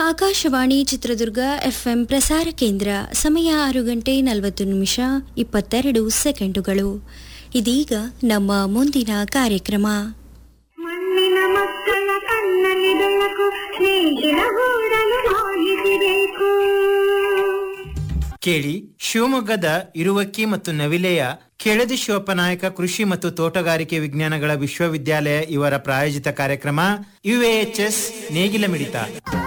Akashvani Chitradurga FM ಪ್ರಸಾರ ಕೇಂದ್ರ ಸಮಯ ಆರು ಗಂಟೆ ನಲವತ್ತು ನಿಮಿಷ ಇಪ್ಪತ್ತೆರಡು ಸೆಕೆಂಡುಗಳು ಇದೀಗ ನಮ್ಮ ಮುಂದಿನ ಕಾರ್ಯಕ್ರಮ ಮಣ್ಣಿನ ಮಕ್ಕಳ ಕಣ್ಣಲ್ಲಿ ಬೆಳಕು ಸ್ನೇಹಿತರ ಗೂಡಲು ಮಾಹಿತಿಬೇಕು ಕೇಳಿ ಶಿವಮೊಗ್ಗದ ಇರುವಕ್ಕಿ ಮತ್ತು ನವಿಲೆಯ ಕೆಳದಿ ಶಿವಪ್ಪನಾಯಕ ಕೃಷಿ ಮತ್ತು ತೋಟಗಾರಿಕೆ ವಿಜ್ಞಾನಗಳ ವಿಶ್ವವಿದ್ಯಾಲಯ ಇವರ ಪ್ರಾಯೋಜಿತ ಕಾರ್ಯಕ್ರಮ ಯುಎಎಚ್ಎಸ್ ನೇಗಿಲ ಮಿಡಿತ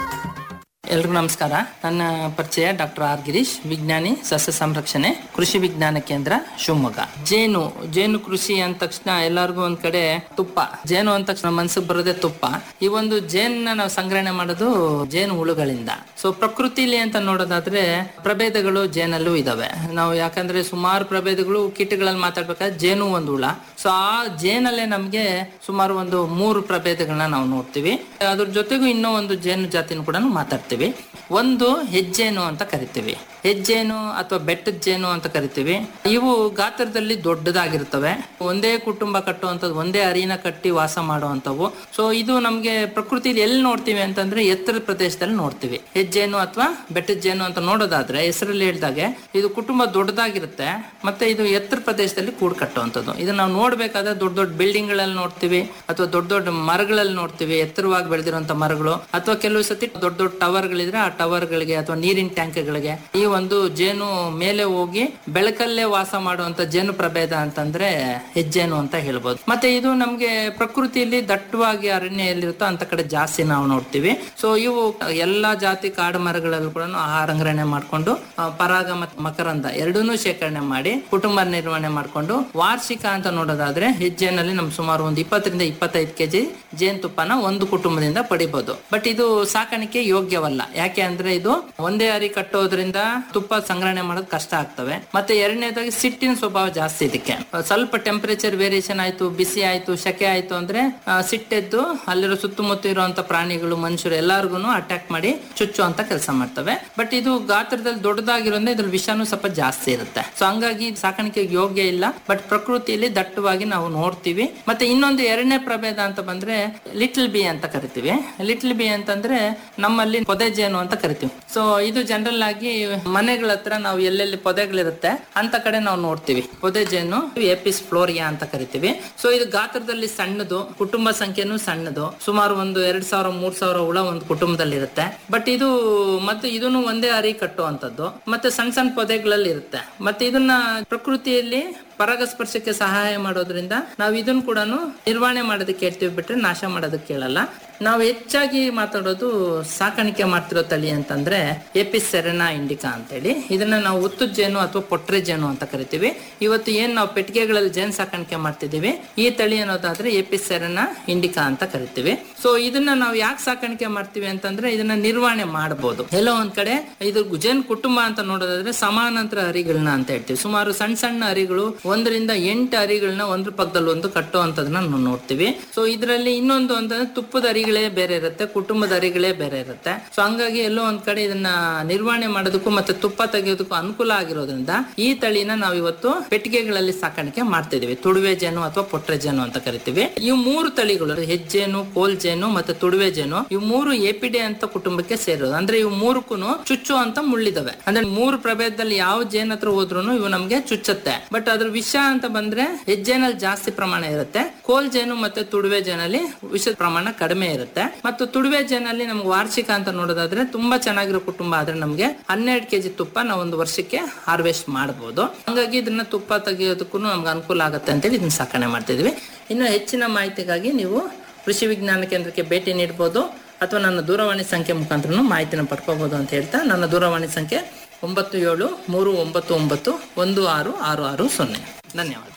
ಎಲ್ರಿಗೂ ನಮಸ್ಕಾರ ನನ್ನ ಪರಿಚಯ ಡಾಕ್ಟರ್ ಆರ್ ಗಿರೀಶ್ ವಿಜ್ಞಾನಿ ಸಸ್ಯ ಸಂರಕ್ಷಣೆ ಕೃಷಿ ವಿಜ್ಞಾನ ಕೇಂದ್ರ ಶಿವಮೊಗ್ಗ ಜೇನು ಜೇನು ಕೃಷಿ ಅಂದ ತಕ್ಷಣ ಎಲ್ಲರಿಗೂ ಒಂದ್ ಕಡೆ ತುಪ್ಪ ಜೇನು ಅಂದ ತಕ್ಷಣ ಮನ್ಸಿಗೆ ಬರೋದೇ ತುಪ್ಪ ಈ ಒಂದು ಜೇನ್ನ ನಾವು ಸಂಗ್ರಹಣೆ ಮಾಡೋದು ಜೇನು ಹುಳುಗಳಿಂದ ಸೊ ಪ್ರಕೃತಿಲಿ ಅಂತ ನೋಡೋದಾದ್ರೆ ಪ್ರಭೇದಗಳು ಜೇನಲ್ಲೂ ಇದಾವೆ ನಾವು ಯಾಕಂದ್ರೆ ಸುಮಾರು ಪ್ರಭೇದಗಳು ಕೀಟಗಳಲ್ಲಿ ಮಾತಾಡ್ಬೇಕಾದ್ರೆ ಜೇನು ಒಂದು ಹುಳ ಸೊ ಆ ಜೇನಲ್ಲೇ ನಮ್ಗೆ ಸುಮಾರು ಒಂದು ಮೂರು ಪ್ರಭೇದಗಳನ್ನ ನಾವು ನೋಡ್ತೀವಿ ಅದ್ರ ಜೊತೆಗೂ ಇನ್ನೂ ಒಂದು ಜೇನು ಜಾತಿನ ಕೂಡ ಮಾತಾಡ್ತೀವಿ ಒಂದು ಹೆಜ್ಜೇನು ಅಂತ ಕರಿತೀವಿ ಹೆಜ್ಜೇನು ಅಥವಾ ಬೆಟ್ಟದ ಜೇನು ಅಂತ ಕರಿತೀವಿ ಇವು ಗಾತ್ರದಲ್ಲಿ ದೊಡ್ಡದಾಗಿರ್ತವೆ ಒಂದೇ ಕುಟುಂಬ ಕಟ್ಟುವಂಥದ್ದು ಒಂದೇ ಅರಿನ ಕಟ್ಟಿ ವಾಸ ಮಾಡುವಂಥವು ಸೊ ಇದು ನಮ್ಗೆ ಪ್ರಕೃತಿಲಿ ಎಲ್ಲಿ ನೋಡ್ತೀವಿ ಅಂತಂದ್ರೆ ಎತ್ತರದ ಪ್ರದೇಶದಲ್ಲಿ ನೋಡ್ತೀವಿ ಹೆಜ್ಜೇನು ಅಥವಾ ಬೆಟ್ಟದ ಜೇನು ಅಂತ ನೋಡೋದಾದ್ರೆ ಹೆಸರಲ್ಲಿ ಹೇಳ್ದಾಗೆ ಇದು ಕುಟುಂಬ ದೊಡ್ಡದಾಗಿರುತ್ತೆ ಮತ್ತೆ ಇದು ಎತ್ತರ ಪ್ರದೇಶದಲ್ಲಿ ಕೂಡ್ ಕಟ್ಟುವಂಥದ್ದು ಇದನ್ನ ನಾವು ನೋಡ್ಬೇಕಾದ್ರೆ ದೊಡ್ಡ ದೊಡ್ಡ ಬಿಲ್ಡಿಂಗ್ ಗಳಲ್ಲಿ ನೋಡ್ತೀವಿ ಅಥವಾ ದೊಡ್ಡ ದೊಡ್ಡ ಮರಗಳಲ್ಲಿ ನೋಡ್ತೀವಿ ಎತ್ತರವಾಗಿ ಬೆಳೆದಿರುವಂತ ಮರಗಳು ಅಥವಾ ಕೆಲವು ಸತಿ ದೊಡ್ಡ ದೊಡ್ಡ ಟವರ್ ಗಳಿದ್ರೆ ಆ ಟವರ್ ಗಳಿಗೆ ಅಥವಾ ನೀರಿನ ಟ್ಯಾಂಕ್ ಗಳಿಗೆ ಈ ಒಂದು ಜೇನು ಮೇಲೆ ಹೋಗಿ ಬೆಳಕಲ್ಲೇ ವಾಸ ಮಾಡುವಂತ ಜೇನು ಪ್ರಭೇದ ಅಂತಂದ್ರೆ ಹೆಜ್ಜೇನು ಅಂತ ಹೇಳ್ಬೋದು ಮತ್ತೆ ಇದು ನಮ್ಗೆ ಪ್ರಕೃತಿಯಲ್ಲಿ ದಟ್ಟವಾಗಿ ಅರಣ್ಯ ಎಲ್ಲಿರುತ್ತೋ ಅಂತ ಕಡೆ ಜಾಸ್ತಿ ನಾವು ನೋಡ್ತೀವಿ ಸೊ ಇವು ಎಲ್ಲಾ ಜಾತಿ ಕಾಡು ಮರಗಳಲ್ಲೂ ಕೂಡ ಆಹಾರ ಸಂಗ್ರಹಣೆ ಮಾಡ್ಕೊಂಡು ಆ, ಪರಾಗ ಮತ್ತು ಮಕರಂದ ಎರಡನ್ನೂ ಶೇಖರಣೆ ಮಾಡಿ ಕುಟುಂಬ ನಿರ್ವಹಣೆ ಮಾಡ್ಕೊಂಡು ವಾರ್ಷಿಕ ಅಂತ ನೋಡೋದಾದ್ರೆ ಹೆಜ್ಜೆನಲ್ಲಿ ನಮ್ ಸುಮಾರು ಒಂದು ಇಪ್ಪತ್ತರಿಂದ ಇಪ್ಪತ್ತೈದು ಕೆಜಿ ಜೇನುತುಪ್ಪನ ಒಂದು ಕುಟುಂಬದಿಂದ ಪಡಿಬಹುದು ಬಟ್ ಇದು ಸಾಕಾಣಿಕೆ ಯೋಗ್ಯವಲ್ಲ ಯಾಕೆ ಅಂದ್ರೆ ಇದು ಒಂದೇ ಅರಿ ಕಟ್ಟೋದ್ರಿಂದ ತುಪ್ಪ ಸಂಗ್ರಹಣೆ ಮಾಡೋದು ಕಷ್ಟ ಆಗ್ತವೆ ಮತ್ತೆ ಎರಡನೇದಾಗಿ ಸಿಟ್ಟಿನ ಸ್ವಭಾವ ಜಾಸ್ತಿ ಇದಕ್ಕೆ ಸ್ವಲ್ಪ ಟೆಂಪರೇಚರ್ ವೇರಿಯೇಷನ್ ಆಯ್ತು ಬಿಸಿ ಆಯ್ತು ಶಕೆ ಆಯ್ತು ಅಂದ್ರೆ ಆ, ಸಿಟ್ಟೆದ್ದು ಅಲ್ಲಿರೋ ಸುತ್ತಮುತ್ತ ಇರುವಂತ ಪ್ರಾಣಿಗಳು ಮನುಷ್ಯರು ಎಲ್ಲಾರ್ಗು ಅಟ್ಯಾಕ್ ಮಾಡಿ ಚುಚ್ಚುವಂತ ಕೆಲಸ ಮಾಡ್ತವೆ ಬಟ್ ಇದು ಗಾತ್ರದಲ್ಲಿ ದೊಡ್ಡದಾಗಿರೋದ್ರಿಂದ ಇದ್ರ ವಿಷಾನು ಸ್ವಲ್ಪ ಜಾಸ್ತಿ ಇರುತ್ತೆ ಸೊ ಹಂಗಾಗಿ ಇದು ಸಾಕಾಣಿಕೆಗೆ ಯೋಗ್ಯ ಇಲ್ಲ ಬಟ್ ಪ್ರಕೃತಿಯಲ್ಲಿ ದಟ್ಟವಾಗಿ ನಾವು ನೋಡ್ತೀವಿ ಮತ್ತೆ ಇನ್ನೊಂದು ಎರಡನೇ ಪ್ರಭೇದ ಅಂತ ಬಂದ್ರೆ ಲಿಟಲ್ ಬಿ ಅಂತ ಕರಿತೀವಿ ಲಿಟಲ್ ಬಿ ಅಂತಂದ್ರೆ ನಮ್ಮಲ್ಲಿ ಪೊದೆ ಜೇನು ಅಂತ ಕರಿತೀವಿ ಸೊ ಇದು ಜನರಲ್ ಆಗಿ ಮನೆಗಳ ಹತ್ರ ನಾವು ಎಲ್ಲೆಲ್ಲಿ ಪೊದೆಗಳಿರುತ್ತೆ ಅಂತ ಕಡೆ ನಾವು ನೋಡ್ತೀವಿ ಪೊದೆ ಜೇನು ಎಪಿಸ್ ಫ್ಲೋರಿಯಾ ಅಂತ ಕರಿತೀವಿ ಸೊ ಇದು ಗಾತ್ರದಲ್ಲಿ ಸಣ್ಣದು ಕುಟುಂಬ ಸಂಖ್ಯೆನೂ ಸಣ್ಣದು ಸುಮಾರು ಒಂದು ಎರಡ್ ಸಾವಿರ ಮೂರ್ ಸಾವಿರ ಹುಳ ಒಂದು ಕುಟುಂಬದಲ್ಲಿ ಇರುತ್ತೆ ಬಟ್ ಇದು ಮತ್ತೆ ಇದನ್ನು ಒಂದೇ ಅರಿ ಕಟ್ಟುವಂತದ್ದು ಮತ್ತೆ ಸಣ್ಣ ಸಣ್ಣ ಪೊದೆಗಳಲ್ಲಿ ಇರುತ್ತೆ ಮತ್ತೆ ಇದನ್ನ ಪ್ರಕೃತಿಯಲ್ಲಿ ಪರಾಗಸ್ಪರ್ಶಕ್ಕೆ ಸಹಾಯ ಮಾಡೋದ್ರಿಂದ ನಾವು ಇದನ್ನ ಕೂಡ ನಿರ್ವಹಣೆ ಮಾಡೋದಕ್ಕೆ ಹೇಳ್ತೀವಿ ಬಿಟ್ರೆ ನಾಶ ಮಾಡೋದಕ್ಕೆ ಹೇಳಲ್ಲ ನಾವು ಹೆಚ್ಚಾಗಿ ಮಾತಾಡೋದು ಸಾಕಾಣಿಕೆ ಮಾಡ್ತಿರೋ ತಳಿ ಅಂತಂದ್ರೆ ಎಪಿಸ್ ಸೆರೆನಾ ಇಂಡಿಕಾ ಅಂತೇಳಿ ಇದನ್ನ ನಾವು ಉತ್ತು ಜೇನು ಅಥವಾ ಪೊಟ್ರೆ ಜೇನು ಅಂತ ಕರಿತೀವಿ ಇವತ್ತು ಏನ್ ನಾವು ಪೆಟ್ಟಿಗೆಗಳಲ್ಲಿ ಜೇನು ಸಾಕಾಣಿಕೆ ಮಾಡ್ತಿದೀವಿ ಈ ತಳಿ ಅನ್ನೋದಾದ್ರೆ ಎಪಿಸ್ ಸೆರೆನಾ ಇಂಡಿಕಾ ಅಂತ ಕರಿತೀವಿ ಸೊ ಇದನ್ನ ನಾವು ಯಾಕೆ ಸಾಕಾಣಿಕೆ ಮಾಡ್ತೀವಿ ಅಂತಂದ್ರೆ ಇದನ್ನ ನಿರ್ವಹಣೆ ಮಾಡಬಹುದು ಎಲ್ಲೋ ಒಂದ್ ಕಡೆ ಇದು ಜೇನು ಕುಟುಂಬ ಅಂತ ನೋಡೋದಾದ್ರೆ ಸಮಾನಾಂತರ ಹರಿಗಳನ್ನ ಅಂತ ಹೇಳ್ತೀವಿ ಸುಮಾರು ಸಣ್ಣ ಸಣ್ಣ ಹರಿಗಳು ಒಂದರಿಂದ ಎಂಟು ಹರಿಗಳನ್ನ ಒಂದ್ರ ಪಕ್ಕದಲ್ಲಿ ಒಂದು ಕಟ್ಟುವಂತದನ್ನ ನಾವು ನೋಡ್ತೀವಿ ಸೊ ಇದರಲ್ಲಿ ಇನ್ನೊಂದು ಅಂತಂದ್ರೆ ತುಪ್ಪದ ಹರಿಗಳೇ ಬೇರೆ ಇರುತ್ತೆ ಕುಟುಂಬದ ಹರಿಗಳೇ ಬೇರೆ ಇರುತ್ತೆ ಸೊ ಹಂಗಾಗಿ ಎಲ್ಲೋ ಒಂದ್ ಕಡೆ ಇದನ್ನ ನಿರ್ವಹಣೆ ಮಾಡೋದಕ್ಕೂ ಮತ್ತೆ ತುಪ್ಪ ತೆಗೆಯೋದಕ್ಕೂ ಅನುಕೂಲ ಆಗಿರೋದ್ರಿಂದ ಈ ತಳಿನ ನಾವು ಇವತ್ತು ಪೆಟ್ಟಿಗೆಗಳಲ್ಲಿ ಸಾಕಾಣಿಕೆ ಮಾಡ್ತಿದೀವಿ ತುಡುವೆ ಜೇನು ಅಥವಾ ಪೊಟ್ರೆ ಜೇನು ಅಂತ ಕರಿತೀವಿ ಇವು ಮೂರು ತಳಿಗಳು ಹೆಜ್ಜೇನು ಕೋಲ್ ಜೇನು ಮತ್ತೆ ತುಡುವೆ ಜೇನು ಇವು ಮೂರು ಎಪಿಡೆ ಅಂತ ಕುಟುಂಬಕ್ಕೆ ಸೇರೋದು ಅಂದ್ರೆ ಇವು ಮೂರಕ್ಕೂ ಚುಚ್ಚು ಅಂತ ಮುಳ್ಳಿದಾವೆ ಅಂದ್ರೆ ಮೂರು ಪ್ರಭೇದದಲ್ಲಿ ಯಾವ ಜೇನ್ ಹತ್ರ ಹೋದ್ರು ಇವು ನಮ್ಗೆ ಚುಚ್ಚುತ್ತೆ ಬಟ್ ಅದ್ರ ವಿಷ ಅಂತ ಬಂದ್ರೆ ಹೆಜ್ಜೇನಲ್ಲಿ ಜಾಸ್ತಿ ಪ್ರಮಾಣ ಇರುತ್ತೆ ಕೋಲ್ ಜೇನು ಮತ್ತೆ ತುಡುವೆ ಜೇನಲ್ಲಿ ವಿಷದ ಪ್ರಮಾಣ ಕಡಿಮೆ ಇರುತ್ತೆ ಮತ್ತು ತುಡುವೆ ಜೇನಲ್ಲಿ ನಮ್ಗೆ ವಾರ್ಷಿಕ ಅಂತ ನೋಡೋದಾದ್ರೆ ತುಂಬಾ ಚೆನ್ನಾಗಿರೋ ಕುಟುಂಬ ಆದ್ರೆ ನಮ್ಗೆ ಹನ್ನೆರಡು ಕೆಜಿ ತುಪ್ಪ ನಾವು ಒಂದು ವರ್ಷಕ್ಕೆ ಹಾರ್ವೆಸ್ಟ್ ಮಾಡಬಹುದು ಹಂಗಾಗಿ ಇದನ್ನ ತುಪ್ಪ ತೆಗೆಯೋದಕ್ಕೂ ನಮ್ಗೆ ಅನುಕೂಲ ಆಗುತ್ತೆ ಅಂತೇಳಿ ಇದನ್ನ ಸಾಕಣೆ ಮಾಡ್ತಿದ್ವಿ ಇನ್ನು ಹೆಚ್ಚಿನ ಮಾಹಿತಿಗಾಗಿ ನೀವು ಕೃಷಿ ವಿಜ್ಞಾನ ಕೇಂದ್ರಕ್ಕೆ ಭೇಟಿ ನೀಡಬಹುದು ಅಥವಾ ನನ್ನ ದೂರವಾಣಿ ಸಂಖ್ಯೆ ಮುಖಾಂತರ ಮಾಹಿತಿನ ಪಡ್ಕೋಬಹುದು ಅಂತ ಹೇಳ್ತಾ ನನ್ನ ದೂರವಾಣಿ ಸಂಖ್ಯೆ ಒಂಬತ್ತು ಏಳು ಮೂರು ಒಂಬತ್ತು ಒಂಬತ್ತು ಒಂದು ಆರು ಆರು ಆರು ಸೊನ್ನೆ ಧನ್ಯವಾದ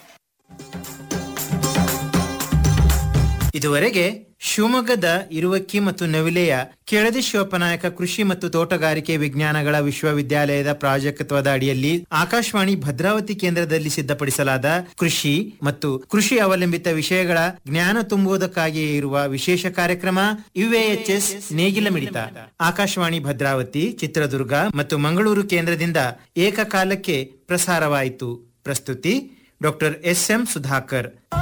ಇದುವರೆಗೆ ಶಿವಮೊಗ್ಗದ ಇರುವಕ್ಕಿ ಮತ್ತು ನವಿಲೆಯ ಕೆಳದಿ ಶಿವಪ್ಪನಾಯಕ ಕೃಷಿ ಮತ್ತು ತೋಟಗಾರಿಕೆ ವಿಜ್ಞಾನಗಳ ವಿಶ್ವವಿದ್ಯಾಲಯದ ಪ್ರಾಜೆಕ್ಟ್ವದ ಅಡಿಯಲ್ಲಿ ಆಕಾಶವಾಣಿ ಭದ್ರಾವತಿ ಕೇಂದ್ರದಲ್ಲಿ ಸಿದ್ಧಪಡಿಸಲಾದ ಕೃಷಿ ಮತ್ತು ಕೃಷಿ ಅವಲಂಬಿತ ವಿಷಯಗಳ ಜ್ಞಾನ ತುಂಬುವುದಕ್ಕಾಗಿಯೇ ಇರುವ ವಿಶೇಷ ಕಾರ್ಯಕ್ರಮ ಯುಎಎಚ್ಎಸ್ ನೇಗಿಲ ಮಿಡಿತ ಆಕಾಶವಾಣಿ ಭದ್ರಾವತಿ ಚಿತ್ರದುರ್ಗ ಮತ್ತು ಮಂಗಳೂರು ಕೇಂದ್ರದಿಂದ ಏಕಕಾಲಕ್ಕೆ ಪ್ರಸಾರವಾಯಿತು ಪ್ರಸ್ತುತಿ ಡಾಕ್ಟರ್ ಎಸ್ ಎಂ ಸುಧಾಕರ್